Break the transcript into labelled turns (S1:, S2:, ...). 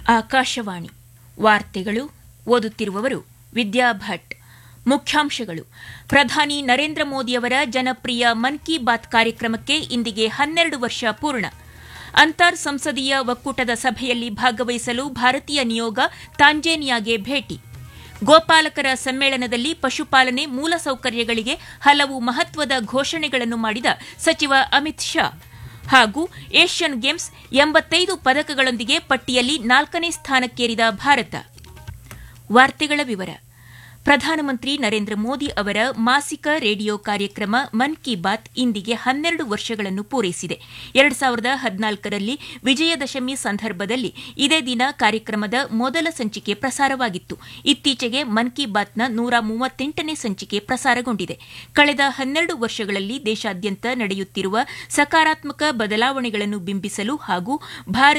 S1: ಆಕಾಶವಾಣಿ ವಾರ್ತೆಗಳು ಓದುತ್ತಿರುವವರು ವಿದ್ಯಾ ಭಟ್ ಮುಖ್ಯಾಂಶಗಳು ಪ್ರಧಾನಿ ನರೇಂದ್ರ ಮೋದಿಯವರ ಜನಪ್ರಿಯ ಮನ್ ಕಿ ಬಾತ್ ಕಾರ್ಯಕ್ರಮಕ್ಕೆ ಇಂದಿಗೆ ಹನ್ನೆರಡು ವರ್ಷ ಪೂರ್ಣ ಅಂತರ್ ಸಂಸದೀಯ ಒಕ್ಕೂಟದ ಸಭೆಯಲ್ಲಿ ಭಾಗವಹಿಸಲು ಭಾರತೀಯ ನಿಯೋಗ ತಾಂಜೇನಿಯಾಗೆ ಭೇಟಿ ಗೋಪಾಲಕರ ಸಮ್ಮೇಳನದಲ್ಲಿ ಪಶುಪಾಲನೆ ಮೂಲಸೌಕರ್ಯಗಳಿಗೆ ಹಲವು ಮಹತ್ವದ ಘೋಷಣೆಗಳನ್ನು ಮಾಡಿದ ಸಚಿವ ಅಮಿತ್ ಶಾ ಹಾಗೂ ಏಷ್ಯನ್ ಗೇಮ್ಸ್ ಎಂಬತ್ತೈದು ಪದಕಗಳೊಂದಿಗೆ ಪಟ್ಟಿಯಲ್ಲಿ ನಾಲ್ಕನೇ ಸ್ಥಾನಕ್ಕೇರಿದ ಭಾರತ ವಾರ್ತೆಗಳ ವಿವರ ಪ್ರಧಾನಮಂತ್ರಿ ನರೇಂದ್ರ ಮೋದಿ ಅವರ ಮಾಸಿಕ ರೇಡಿಯೋ ಕಾರ್ಯಕ್ರಮ ಮನ್ ಕಿ ಬಾತ್ ಇಂದಿಗೆ ಹನ್ನೆರಡು ವರ್ಷಗಳನ್ನು ಪೂರೈಸಿದೆ ಎರಡು ಸಾವಿರದ ಹದಿನಾಲ್ಕರಲ್ಲಿ ವಿಜಯದಶಮಿ ಸಂದರ್ಭದಲ್ಲಿ ಇದೇ ದಿನ ಕಾರ್ಯಕ್ರಮದ ಮೊದಲ ಸಂಚಿಕೆ ಪ್ರಸಾರವಾಗಿತ್ತು ಇತ್ತೀಚೆಗೆ ಮನ್ ಕಿ ಬಾತ್ನ ನೂರ ಮೂವತ್ತೆಂಟನೇ ಸಂಚಿಕೆ ಪ್ರಸಾರಗೊಂಡಿದೆ ಕಳೆದ ಹನ್ನೆರಡು ವರ್ಷಗಳಲ್ಲಿ ದೇಶಾದ್ಯಂತ ನಡೆಯುತ್ತಿರುವ ಸಕಾರಾತ್ಮಕ ಬದಲಾವಣೆಗಳನ್ನು ಬಿಂಬಿಸಲು ಹಾಗೂ ಭಾರತ